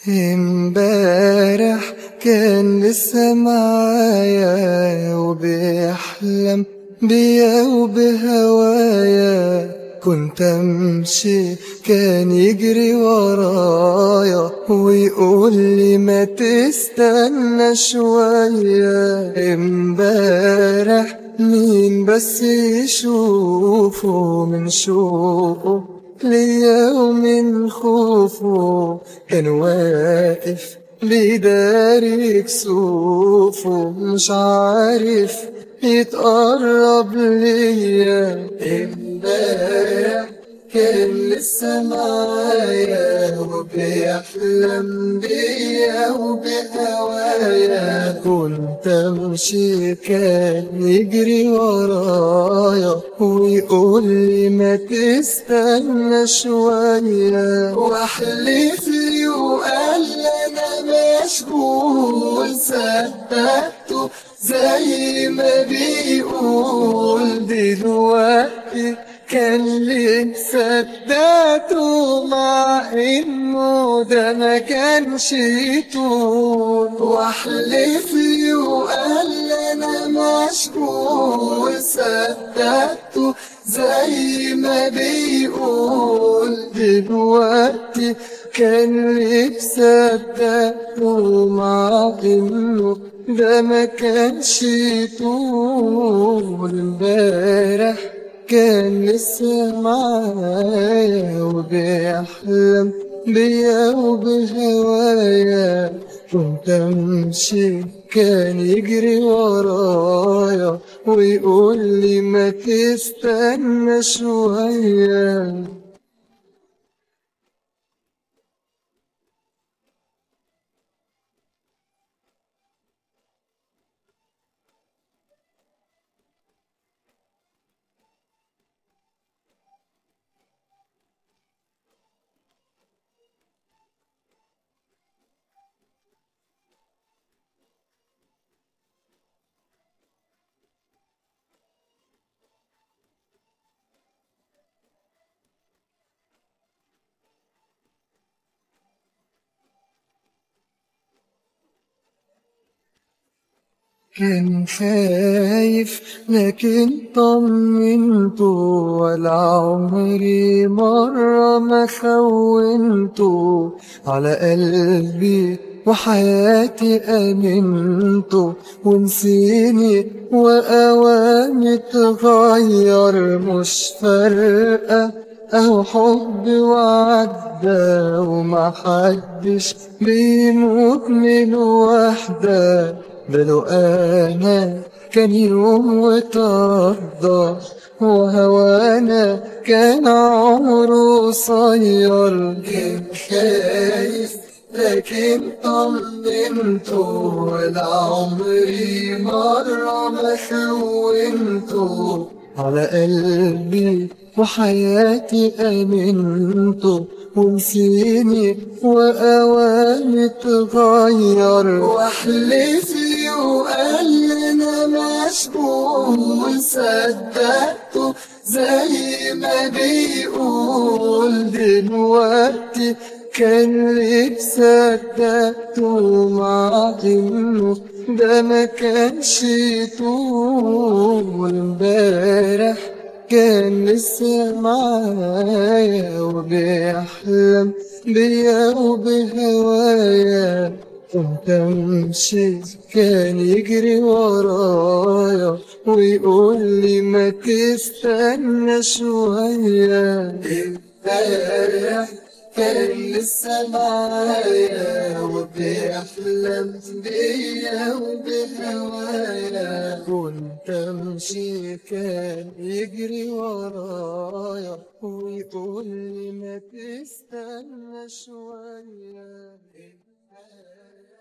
امبارح كان لسه معايا وبيحلم بيا وبهوايا كنت امشي كان يجري ورايا ويقول لي ما تستنى شوية امبارح مين بس يشوفه من شوقه ليا ومن خوفه كان واقف بيداري كسوفه مش عارف يتقرب ليا امبارح كان لسه معايا وبيحلم بيا وبهوايا كنت امشي كان يجري ورايا ويقول لي ما تستنى شوية واحلف لي وقال لي انا مشغول صدقته زي ما بيقول دلوقتي كان لي صدقته مع انه ده ما كانش طول واحلف لي وقال لي انا مشغول صدقته زي ما بيقول دلوقتي كان لي صدقته مع انه ده ما كانش طول امبارح كان لسه معايا وبيحلم بيا وبهوايا كنت امشي كان يجري ورايا ويقول لي ما تستنى شويه كان خايف لكن طمنته ولا عمري مرة ما خونته على قلبي وحياتي أمنته ونسيني وأوامي تغير مش فارقة أهو حب وعدى وما حدش بيموت من وحده بلو أنا كان يوم وترضى وهوانا كان عمره قصير كان خايف لكن طمنته ولا عمري مرة ما خونته على قلبي وحياتي أمنته ونسيني وأوامي تغير واحلف لي وقال لي أنا مشغول صدقته زي ما بيقول دلوقتي كان لي صدقته مع إنه ده ما كانش طول امبارح كان لسه معايا وبيحلم بيا وبهوايا كنت امشي كان يجري ورايا ويقول لي ما تستنى شوية امبارح كان لسه معايا وبيحلم بيا وبهوايا كنت امشي كان يجري ورايا ويقول لي ما تستنى شوية